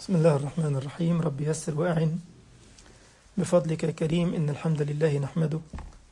بسم الله الرحمن الرحيم رب يسر وأعن بفضلك يا كريم إن الحمد لله نحمده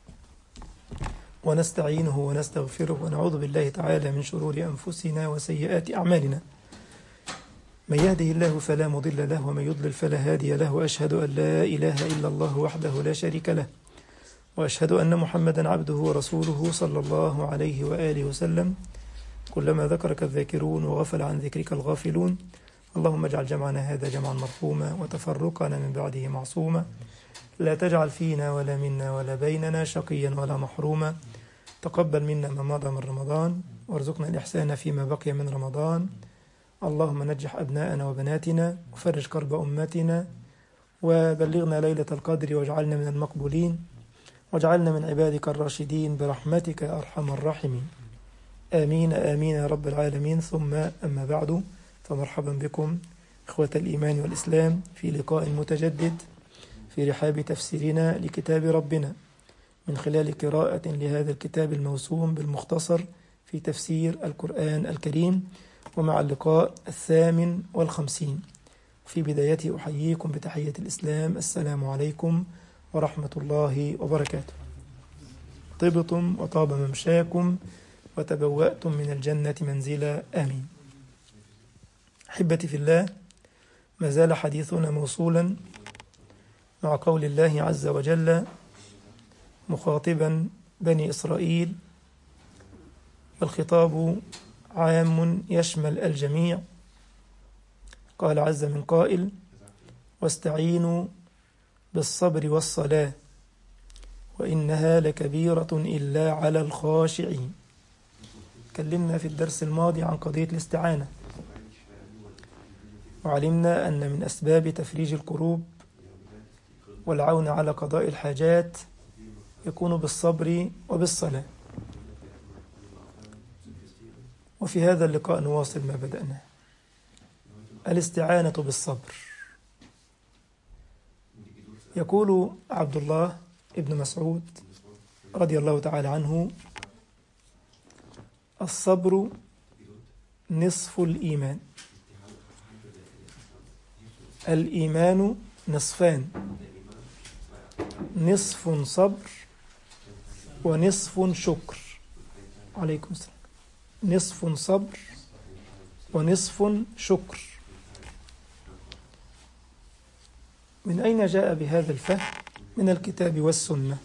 ونستعينه ونستغفره ونعوذ بالله تعالى من شرور أنفسنا وسيئات أعمالنا من يهده الله فلا مضل له ومن يضلل فلا هادي له وأشهد أن لا إله إلا الله وحده لا شريك له وأشهد أن محمدا عبده ورسوله صلى الله عليه وآله وسلم كلما ذكرك الذاكرون وغفل عن ذكرك الغافلون اللهم اجعل جمعنا هذا جمعا مرحوما وتفرقنا من بعده معصوما لا تجعل فينا ولا منا ولا بيننا شقيا ولا محروما تقبل منا ما مضى من رمضان وارزقنا الإحسان فيما بقي من رمضان اللهم نجح أبناءنا وبناتنا وفرج كرب أمتنا وبلغنا ليلة القدر واجعلنا من المقبولين واجعلنا من عبادك الراشدين برحمتك يا أرحم الراحمين آمين آمين يا رب العالمين ثم أما بعد فمرحبا بكم إخوة الإيمان والإسلام في لقاء متجدد في رحاب تفسيرنا لكتاب ربنا من خلال قراءة لهذا الكتاب الموسوم بالمختصر في تفسير القرآن الكريم ومع اللقاء الثامن والخمسين في بدايته أحييكم بتحية الإسلام السلام عليكم ورحمة الله وبركاته طبتم وطاب ممشاكم وتبوأتم من الجنة منزلا آمين أحبتي في الله ما زال حديثنا موصولا مع قول الله عز وجل مخاطبا بني إسرائيل والخطاب عام يشمل الجميع قال عز من قائل واستعينوا بالصبر والصلاة وإنها لكبيرة إلا على الخاشعين تكلمنا في الدرس الماضي عن قضية الاستعانة وعلمنا أن من أسباب تفريج الكروب والعون على قضاء الحاجات يكون بالصبر وبالصلاة وفي هذا اللقاء نواصل ما بدأناه الاستعانة بالصبر يقول عبد الله ابن مسعود رضي الله تعالى عنه الصبر نصف الإيمان الإيمان نصفان نصف صبر ونصف شكر عليكم السلام نصف صبر ونصف شكر من أين جاء بهذا الفهم من الكتاب والسنة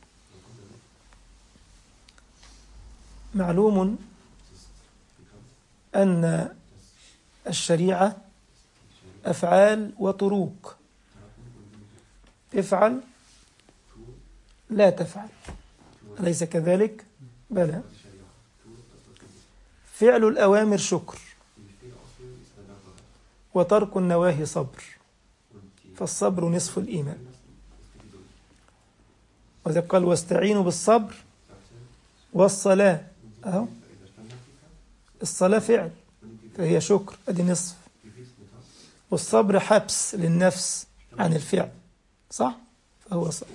معلوم أن الشريعة أفعال وطروق افعل لا تفعل أليس كذلك؟ بلى فعل الأوامر شكر وترك النواهي صبر فالصبر نصف الإيمان وإذا قال واستعينوا بالصبر والصلاة أهو الصلاة فعل فهي شكر أدي نصف والصبر حبس للنفس عن الفعل صح؟ فهو صبر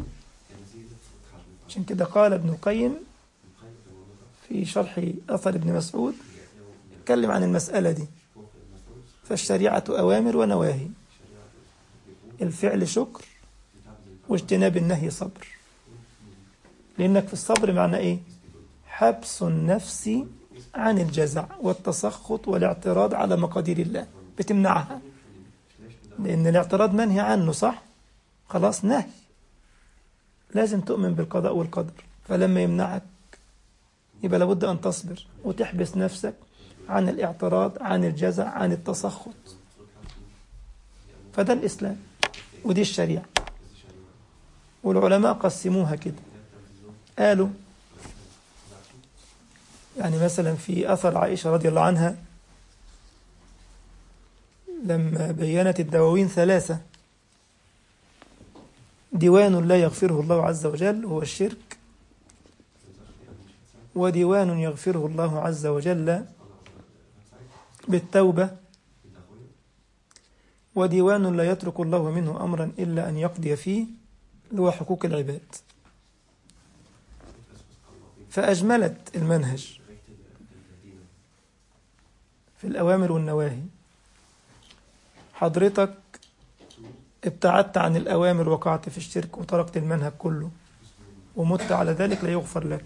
عشان كده قال ابن القيم في شرح أثر ابن مسعود اتكلم عن المسألة دي فالشريعة أوامر ونواهي الفعل شكر واجتناب النهي صبر لأنك في الصبر معنى إيه حبس النفس عن الجزع والتسخط والاعتراض على مقادير الله بتمنعها لأن الاعتراض منهي عنه صح خلاص نهي لازم تؤمن بالقضاء والقدر فلما يمنعك يبقى لابد أن تصبر وتحبس نفسك عن الاعتراض عن الجزع عن التسخط فده الإسلام ودي الشريعة والعلماء قسموها كده قالوا يعني مثلا في أثر عائشة رضي الله عنها لما بينت الدواوين ثلاثة ديوان لا يغفره الله عز وجل هو الشرك وديوان يغفره الله عز وجل بالتوبة وديوان لا يترك الله منه أمرا إلا أن يقضي فيه اللي هو حقوق العباد فأجملت المنهج في الأوامر والنواهي حضرتك ابتعدت عن الأوامر وقعت في الشرك وتركت المنهج كله ومت على ذلك لا يغفر لك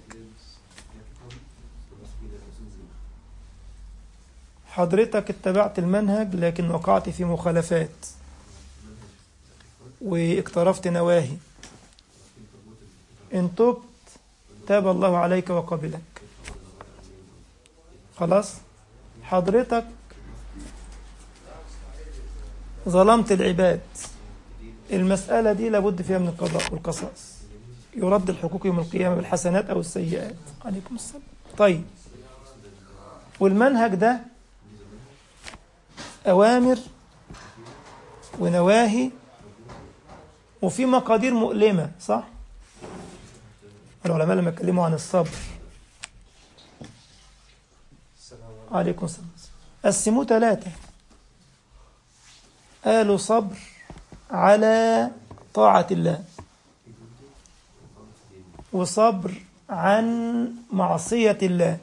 حضرتك اتبعت المنهج لكن وقعت في مخالفات واقترفت نواهي إن تبت تاب الله عليك وقبلك خلاص حضرتك ظلمت العباد المسألة دي لابد فيها من القضاء والقصاص يرد الحقوق يوم القيامة بالحسنات أو السيئات عليكم السلام طيب والمنهج ده أوامر ونواهي وفي مقادير مؤلمة صح؟ العلماء لما اتكلموا عن الصبر عليكم السلام قسموه ثلاثة قالوا صبر على طاعة الله وصبر عن معصية الله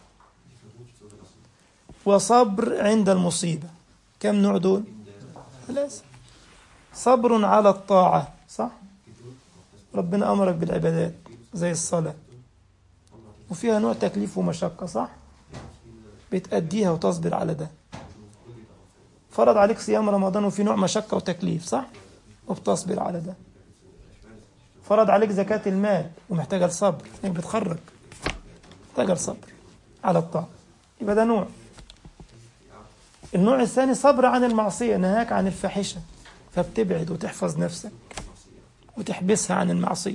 وصبر عند المصيبة كم نوع دول؟ ثلاثة صبر على الطاعة صح؟ ربنا أمرك بالعبادات زي الصلاة وفيها نوع تكليف ومشقة صح؟ بتأديها وتصبر على ده فرض عليك صيام رمضان وفي نوع مشقة وتكليف صح؟ وبتصبر على ده فرض عليك زكاة المال ومحتاجة لصبر انك بتخرج محتاجة لصبر على الطاعة يبقى ده نوع النوع الثاني صبر عن المعصية نهاك عن الفاحشة فبتبعد وتحفظ نفسك وتحبسها عن المعصية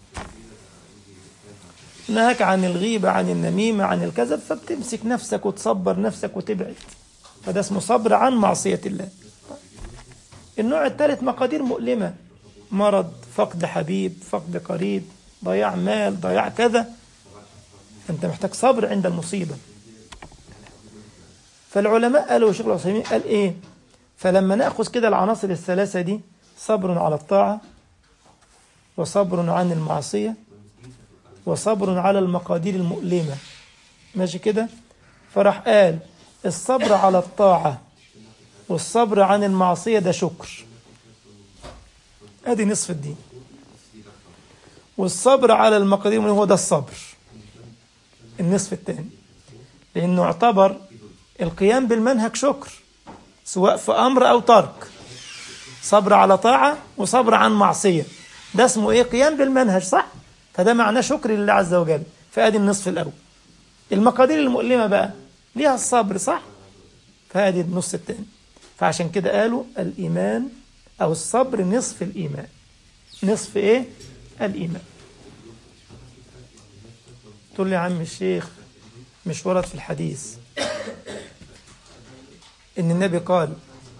نهاك عن الغيبة عن النميمة عن الكذب فبتمسك نفسك وتصبر نفسك وتبعد فده اسمه صبر عن معصية الله النوع الثالث مقادير مؤلمة مرض فقد حبيب فقد قريب ضياع مال ضياع كذا أنت محتاج صبر عند المصيبة فالعلماء قالوا شيخ العثيمين قال إيه فلما نأخذ كده العناصر الثلاثة دي صبر على الطاعة وصبر عن المعصية وصبر على المقادير المؤلمة ماشي كده فراح قال الصبر على الطاعة والصبر عن المعصية ده شكر ادي نصف الدين والصبر على المقادير هو ده الصبر النصف الثاني لانه اعتبر القيام بالمنهج شكر سواء في امر او ترك صبر على طاعه وصبر عن معصيه ده اسمه ايه قيام بالمنهج صح فده معناه شكر لله عز وجل فادي النصف الاول المقادير المؤلمه بقى ليها الصبر صح فادي النص الثاني فعشان كده قالوا الايمان أو الصبر نصف الإيمان نصف إيه؟ الإيمان تقول لي يا عم الشيخ مش ورد في الحديث إن النبي قال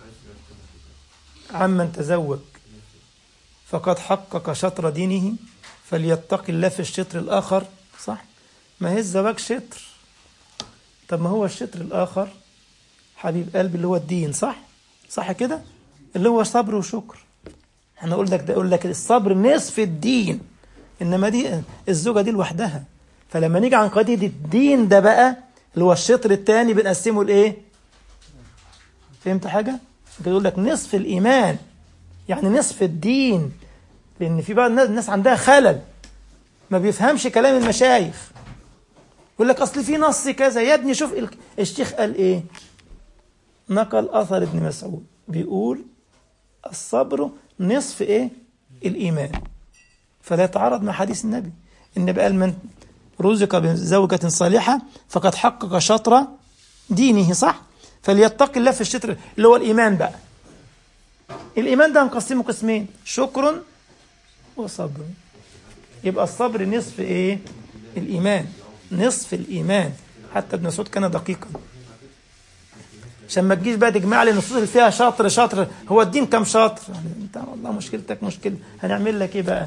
عمن تزوج فقد حقق شطر دينه فليتق الله في الشطر الآخر صح؟ ما هي الزواج شطر طب ما هو الشطر الآخر حبيب قلبي اللي هو الدين صح؟ صح كده؟ اللي هو صبر وشكر احنا اقول لك ده اقول لك الصبر نصف الدين انما دي الزوجه دي لوحدها فلما نيجي عن قضيه الدين ده بقى اللي هو الشطر الثاني بنقسمه لايه فهمت حاجه يقول لك نصف الايمان يعني نصف الدين لان في بعض الناس عندها خلل ما بيفهمش كلام المشايخ يقول لك اصل في نص كذا يا ابني شوف الشيخ قال ايه نقل اثر ابن مسعود بيقول الصبر نصف ايه الايمان فلا يتعارض مع حديث النبي النبي قال من رزق بزوجة صالحة فقد حقق شطر دينه صح فليتق الله في الشطر اللي هو الإيمان بقى الإيمان ده هنقسمه قسمين شكر وصبر يبقى الصبر نصف إيه الإيمان نصف الإيمان حتى ابن مسعود كان دقيقا عشان ما تجيش بقى تجمع لي النصوص اللي فيها شاطر شاطر هو الدين كم شاطر يعني انت والله مشكلتك مشكله هنعمل لك ايه بقى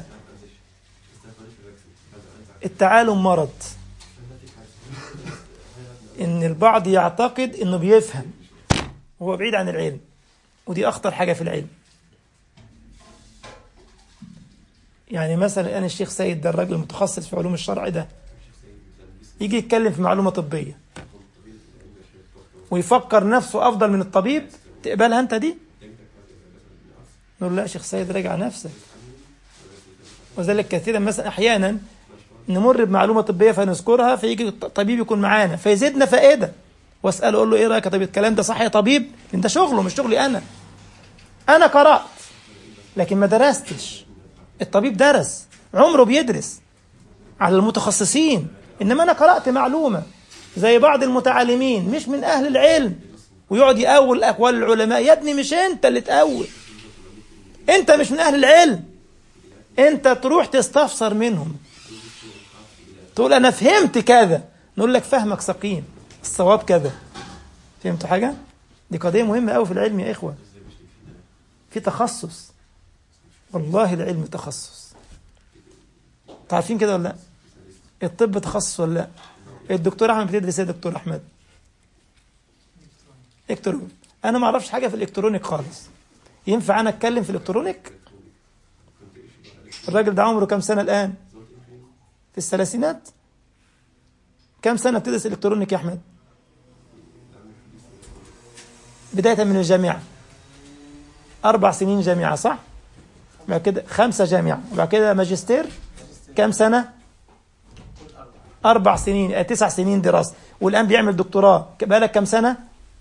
التعالم مرض ان البعض يعتقد انه بيفهم وهو بعيد عن العلم ودي اخطر حاجه في العلم يعني مثلا الان الشيخ سيد ده الراجل المتخصص في علوم الشرع ده يجي يتكلم في معلومه طبيه ويفكر نفسه افضل من الطبيب تقبلها انت دي نقول لا شيخ سيد راجع نفسك وذلك كثيرا مثلا احيانا نمر بمعلومه طبيه فنذكرها فيجي طبيب يكون معانا فيزيدنا فائده واساله اقول له ايه رايك يا طبيب الكلام ده صح يا طبيب انت شغله مش شغلي انا انا قرات لكن ما درستش الطبيب درس عمره بيدرس على المتخصصين انما انا قرات معلومه زي بعض المتعلمين مش من اهل العلم ويقعد يقول اقوال العلماء يا ابني مش انت اللي تقول انت مش من اهل العلم انت تروح تستفسر منهم تقول انا فهمت كذا نقول لك فهمك سقيم الصواب كذا فهمت حاجه دي قضيه مهمه قوي في العلم يا اخوه في تخصص والله العلم تخصص عارفين كده ولا لا الطب تخصص ولا لا الدكتور احمد بتدرس ايه يا دكتور احمد الكترونيك انا ما اعرفش حاجه في الالكترونيك خالص ينفع انا اتكلم في الالكترونيك الراجل ده عمره كام سنه الان في الثلاثينات كام سنه بتدرس الكترونيك يا احمد بدايه من الجامعه اربع سنين جامعه صح بعد كده خمسه جامعه وبعد كده ماجستير كام سنه اربع سنين آه تسع سنين دراسه والان بيعمل دكتوراه بقالك كام سنه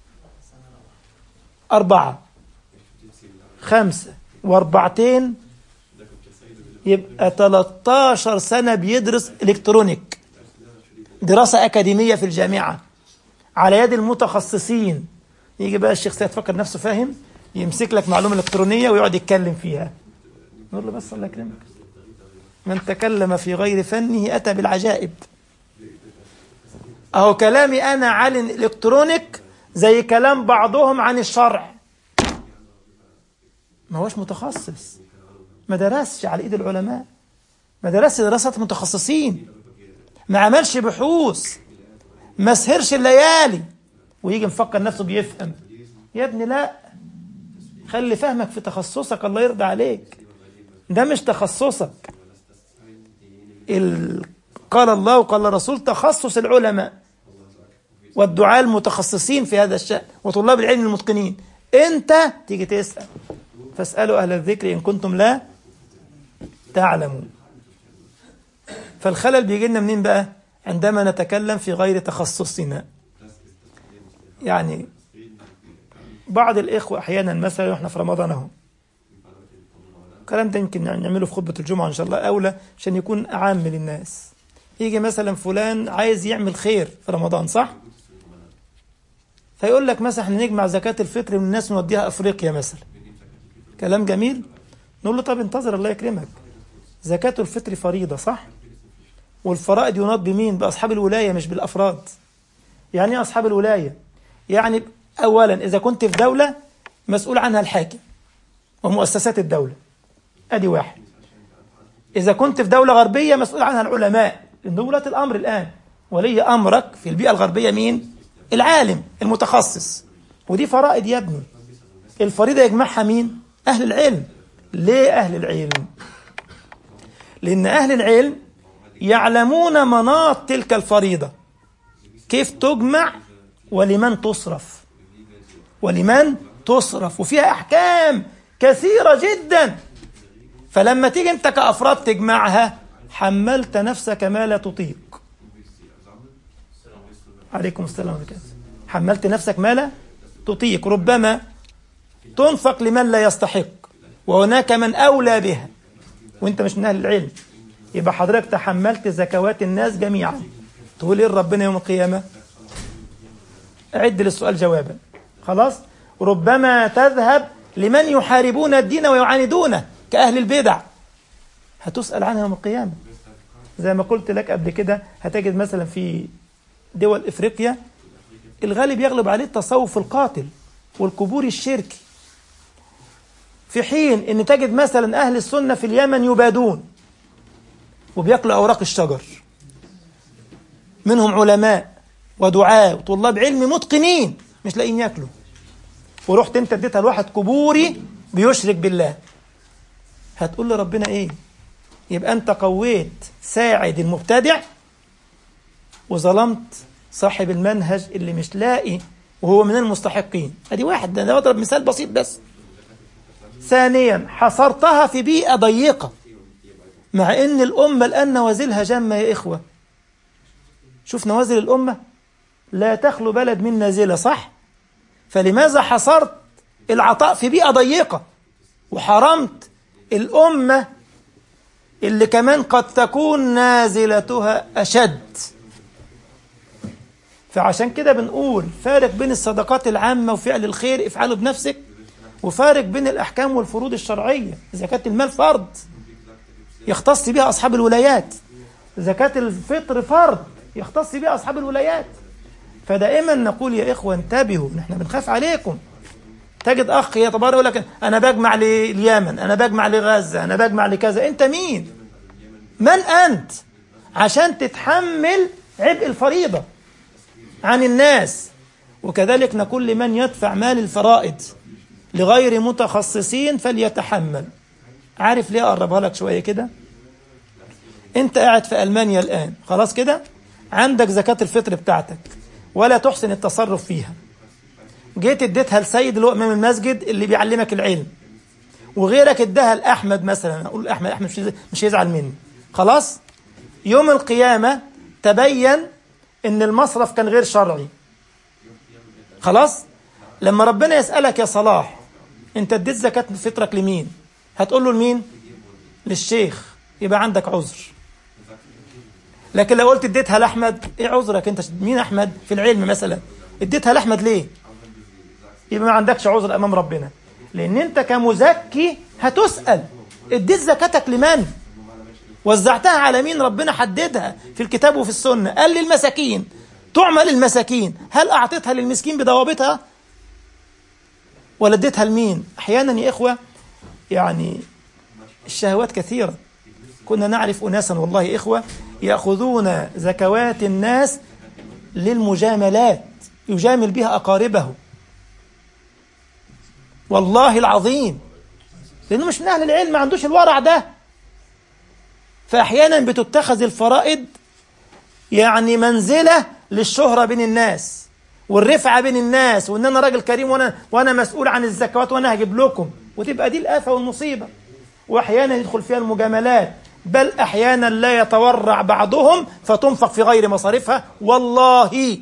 أربعة خمسة وأربعتين يبقى 13 سنة بيدرس إلكترونيك دراسة أكاديمية في الجامعة على يد المتخصصين يجي بقى الشيخ سيد فكر نفسه فاهم يمسك لك معلومة إلكترونية ويقعد يتكلم فيها نقول له بس الله يكرمك من تكلم في غير فنه أتى بالعجائب أهو كلامي أنا عن الإلكترونيك زي كلام بعضهم عن الشرع ما هوش متخصص ما درسش على ايد العلماء ما درسش دراسات متخصصين ما عملش بحوث ما سهرش الليالي ويجي مفكر نفسه بيفهم يا ابني لا خلي فهمك في تخصصك الله يرضى عليك ده مش تخصصك ال... قال الله وقال الرسول تخصص العلماء والدعاء المتخصصين في هذا الشأن وطلاب العلم المتقنين انت تيجي تسأل فاسألوا أهل الذكر إن كنتم لا تعلمون فالخلل بيجي لنا منين بقى عندما نتكلم في غير تخصصنا يعني بعض الإخوة أحيانا مثلا إحنا في رمضان أهو الكلام ده يمكن نعمله في خطبة الجمعة إن شاء الله أولى عشان يكون عام للناس يجي مثلا فلان عايز يعمل خير في رمضان صح؟ فيقول لك مثلا احنا نجمع زكاة الفطر من الناس نوديها أفريقيا مثلا كلام جميل نقول له طب انتظر الله يكرمك زكاة الفطر فريضة صح والفرائض يناط بمين بأصحاب الولاية مش بالأفراد يعني ايه أصحاب الولاية يعني أولا إذا كنت في دولة مسؤول عنها الحاكم ومؤسسات الدولة أدي واحد إذا كنت في دولة غربية مسؤول عنها العلماء لأن ولاة الأمر الآن ولي أمرك في البيئة الغربية مين العالم المتخصص ودي فرائض يا ابني الفريضة يجمعها مين أهل العلم ليه أهل العلم لأن أهل العلم يعلمون مناط تلك الفريضة كيف تجمع ولمن تصرف ولمن تصرف وفيها أحكام كثيرة جدا فلما تيجي أنت كأفراد تجمعها حملت نفسك ما لا تطيق عليكم السلام عليكم حملت نفسك ما لا تطيق ربما تنفق لمن لا يستحق وهناك من أولى بها وانت مش من أهل العلم يبقى حضرتك تحملت زكوات الناس جميعا تقول ايه ربنا يوم القيامة اعد للسؤال جوابا خلاص ربما تذهب لمن يحاربون الدين ويعاندونه كأهل البدع هتسأل عنها يوم القيامة زي ما قلت لك قبل كده هتجد مثلا في دول افريقيا الغالب يغلب عليه التصوف القاتل والقبور الشركي في حين ان تجد مثلا اهل السنه في اليمن يبادون وبياكلوا اوراق الشجر منهم علماء ودعاة وطلاب علم متقنين مش لاقيين ياكلوا ورحت انت اديتها لواحد قبوري بيشرك بالله هتقول لربنا ايه يبقى انت قويت ساعد المبتدع وظلمت صاحب المنهج اللي مش لاقي وهو من المستحقين ادي واحد ده انا بضرب مثال بسيط بس ثانيا حصرتها في بيئة ضيقة مع ان الأمة الآن نوازلها جامة يا إخوة شوف نوازل الأمة لا تخلو بلد من نازلة صح فلماذا حصرت العطاء في بيئة ضيقة وحرمت الأمة اللي كمان قد تكون نازلتها أشد فعشان كده بنقول فارق بين الصدقات العامة وفعل الخير افعله بنفسك وفارق بين الأحكام والفروض الشرعية زكاة المال فرض يختص بها أصحاب الولايات زكاة الفطر فرض يختص بها أصحاب الولايات فدائما نقول يا إخوة انتبهوا نحن بنخاف عليكم تجد أخ يتبارك يقول لك أنا بجمع لليمن أنا بجمع لغزة أنا بجمع لكذا أنت مين من أنت عشان تتحمل عبء الفريضة عن الناس وكذلك نقول لمن يدفع مال الفرائض لغير متخصصين فليتحمل عارف ليه أقربها لك شوية كده أنت قاعد في ألمانيا الآن خلاص كده عندك زكاة الفطر بتاعتك ولا تحسن التصرف فيها جيت اديتها لسيد اللي هو امام المسجد اللي بيعلمك العلم وغيرك اداها لاحمد مثلا اقول احمد احمد مش مش يزعل مني خلاص يوم القيامه تبين ان المصرف كان غير شرعي خلاص لما ربنا يسالك يا صلاح انت اديت زكاه فطرك لمين هتقول له لمين للشيخ يبقى عندك عذر لكن لو قلت اديتها لاحمد ايه عذرك انت مين احمد في العلم مثلا اديتها لاحمد ليه يبقى ما عندكش عذر امام ربنا لان انت كمزكي هتسال اديت زكاتك لمن وزعتها على مين ربنا حددها في الكتاب وفي السنه قال للمساكين تعمل المساكين هل اعطيتها للمسكين بضوابطها ولا اديتها لمين احيانا يا اخوه يعني الشهوات كثيره كنا نعرف اناسا والله اخوه ياخذون زكوات الناس للمجاملات يجامل بها اقاربه والله العظيم لانه مش من اهل العلم ما عندوش الورع ده فاحيانا بتتخذ الفرائض يعني منزله للشهره بين الناس والرفعه بين الناس وان انا راجل كريم وانا وانا مسؤول عن الزكوات وانا هجيب لكم وتبقى دي الافه والمصيبه واحيانا يدخل فيها المجاملات بل احيانا لا يتورع بعضهم فتنفق في غير مصاريفها والله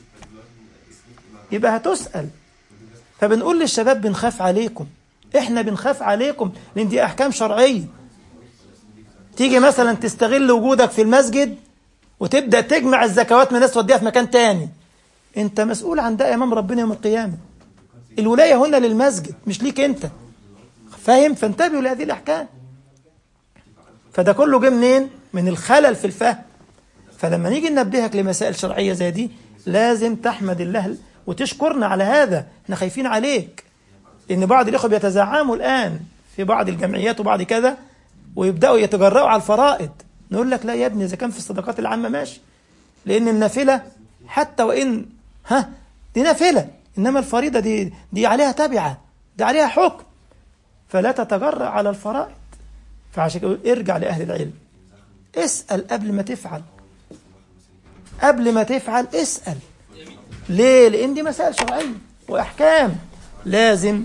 يبقى هتسال فبنقول للشباب بنخاف عليكم احنا بنخاف عليكم لان دي احكام شرعيه تيجي مثلا تستغل وجودك في المسجد وتبدا تجمع الزكوات من الناس توديها في مكان تاني انت مسؤول عن ده امام ربنا يوم القيامه الولايه هنا للمسجد مش ليك انت فاهم فانتبهوا لهذه الاحكام فده كله جه منين من الخلل في الفهم فلما نيجي ننبهك لمسائل شرعيه زي دي لازم تحمد الله وتشكرنا على هذا احنا خايفين عليك لان بعض الاخوه بيتزعموا الان في بعض الجمعيات وبعض كذا ويبداوا يتجرأوا على الفرائض نقول لك لا يا ابني اذا كان في الصدقات العامه ماشي لان النافله حتى وان ها دي نافله انما الفريضه دي دي عليها تبعه دي عليها حكم فلا تتجرأ على الفرائض فعشان كده ارجع لاهل العلم اسال قبل ما تفعل قبل ما تفعل اسال ليه لان دي مسائل شرعيه واحكام لازم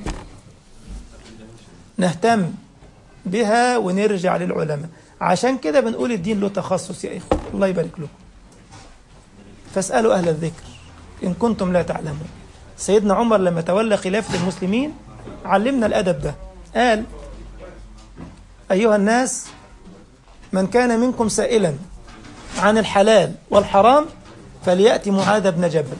نهتم بها ونرجع للعلماء عشان كده بنقول الدين له تخصص يا إخوة الله يبارك لكم فاسألوا أهل الذكر إن كنتم لا تعلمون سيدنا عمر لما تولى خلافة المسلمين علمنا الأدب ده قال أيها الناس من كان منكم سائلا عن الحلال والحرام فليأتي معاذ بن جبل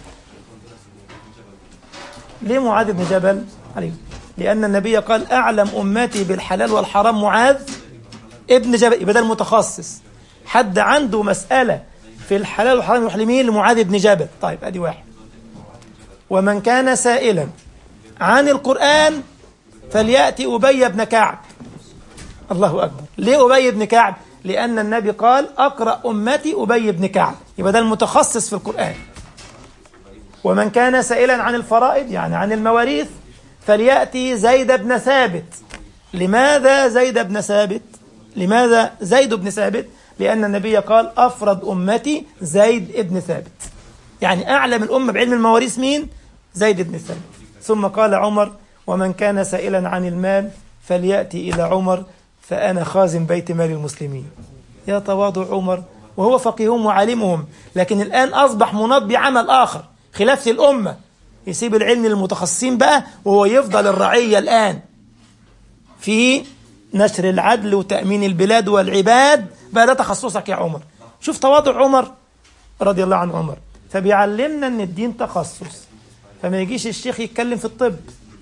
ليه معاذ بن جبل عليه لأن النبي قال أعلم أمتي بالحلال والحرام معاذ ابن جبل يبقى ده المتخصص حد عنده مسألة في الحلال والحرام يروح لمين لمعاذ بن جبل طيب أدي واحد ومن كان سائلا عن القرآن فليأتي أبي بن كعب الله أكبر ليه أبي بن كعب لأن النبي قال أقرأ أمتي أبي بن كعب يبقى ده المتخصص في القرآن ومن كان سائلا عن الفرائض يعني عن المواريث فليأتي زيد بن ثابت لماذا زيد بن ثابت لماذا زيد بن ثابت لأن النبي قال أفرد أمتي زيد بن ثابت يعني أعلم الأمة بعلم المواريث مين زيد بن ثابت ثم قال عمر ومن كان سائلا عن المال فليأتي إلى عمر فأنا خازن بيت مال المسلمين يا تواضع عمر وهو فقيههم وعالمهم لكن الآن أصبح مناط بعمل آخر خلاف الأمة يسيب العلم للمتخصصين بقى وهو يفضل الرعية الآن في نشر العدل وتأمين البلاد والعباد بقى ده تخصصك يا عمر شوف تواضع عمر رضي الله عن عمر فبيعلمنا ان الدين تخصص فما يجيش الشيخ يتكلم في الطب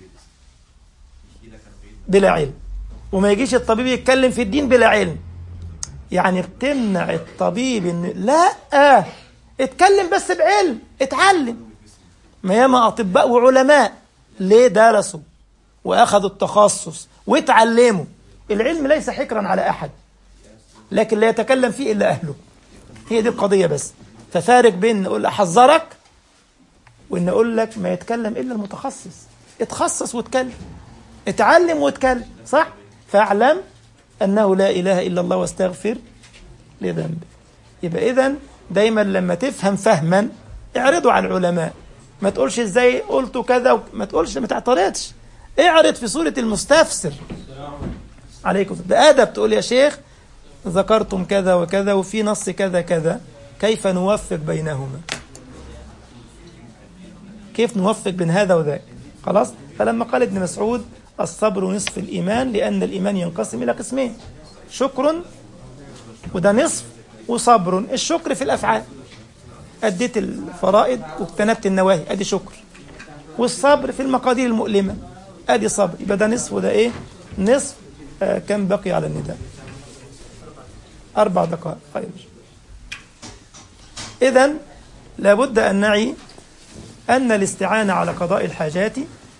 بلا علم وما يجيش الطبيب يتكلم في الدين بلا علم يعني بتمنع الطبيب ان لا آه اتكلم بس بعلم اتعلم ما ياما اطباء وعلماء ليه درسوا واخذوا التخصص واتعلموا العلم ليس حكرا على احد لكن لا يتكلم فيه الا اهله هي دي القضيه بس ففارق بين اقول احذرك وان اقول لك ما يتكلم الا المتخصص اتخصص واتكلم اتعلم واتكلم صح فاعلم انه لا اله الا الله واستغفر لذنبك يبقى اذا دايما لما تفهم فهما اعرضوا على العلماء ما تقولش ازاي قلت كذا و... ما تقولش ما تعترضش اعرض في صورة المستفسر عليكم بأدب تقول يا شيخ ذكرتم كذا وكذا وفي نص كذا كذا كيف نوفق بينهما كيف نوفق بين هذا وذاك خلاص فلما قال ابن مسعود الصبر نصف الإيمان لأن الإيمان ينقسم إلى قسمين شكر وده نصف وصبر الشكر في الأفعال أديت الفرائض واجتنبت النواهي أدي شكر والصبر في المقادير المؤلمة أدي صبر يبقى ده نصف وده إيه نصف آه كم بقي على النداء أربع دقائق خير إذا لابد أن نعي أن الاستعانة على قضاء الحاجات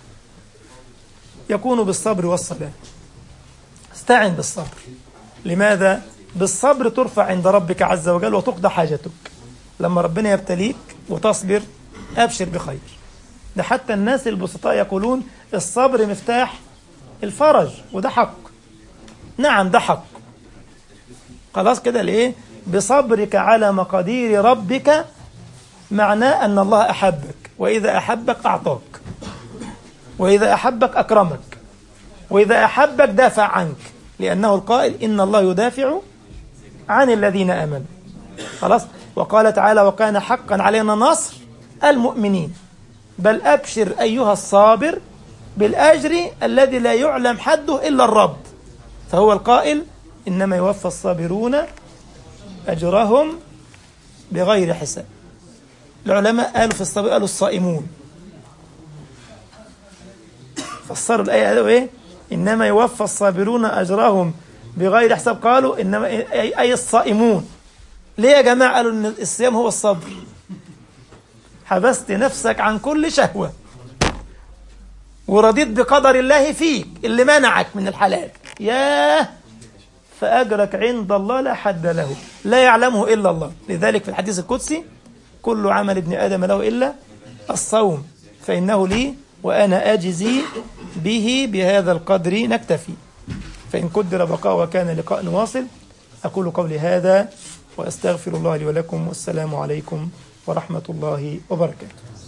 يكون بالصبر والصلاة استعن بالصبر لماذا؟ بالصبر ترفع عند ربك عز وجل وتقضى حاجتك لما ربنا يبتليك وتصبر أبشر بخير ده حتى الناس البسطاء يقولون الصبر مفتاح الفرج وده حق نعم ده حق خلاص كده ليه بصبرك على مقادير ربك معناه أن الله أحبك وإذا أحبك أعطاك وإذا أحبك أكرمك وإذا أحبك دافع عنك لأنه القائل إن الله يدافع عن الذين آمنوا خلاص وقال تعالى وكان حقا علينا نصر المؤمنين بل أبشر أيها الصابر بالأجر الذي لا يعلم حده إلا الرب فهو القائل إنما يوفى الصابرون أجرهم بغير حساب العلماء قالوا في الصبر قالوا الصائمون فسروا الآية قالوا إيه إنما يوفى الصابرون أجرهم بغير حساب قالوا إنما أي, أي الصائمون ليه يا جماعة قالوا إن الصيام هو الصبر حبست نفسك عن كل شهوة ورضيت بقدر الله فيك اللي منعك من الحلال ياه فأجرك عند الله لا حد له لا يعلمه إلا الله لذلك في الحديث القدسي كل عمل ابن آدم له إلا الصوم فإنه لي وأنا أجزي به بهذا القدر نكتفي فإن قدر بقاء وكان لقاء واصل أقول قولي هذا وأستغفر الله لي ولكم والسلام عليكم ورحمة الله وبركاته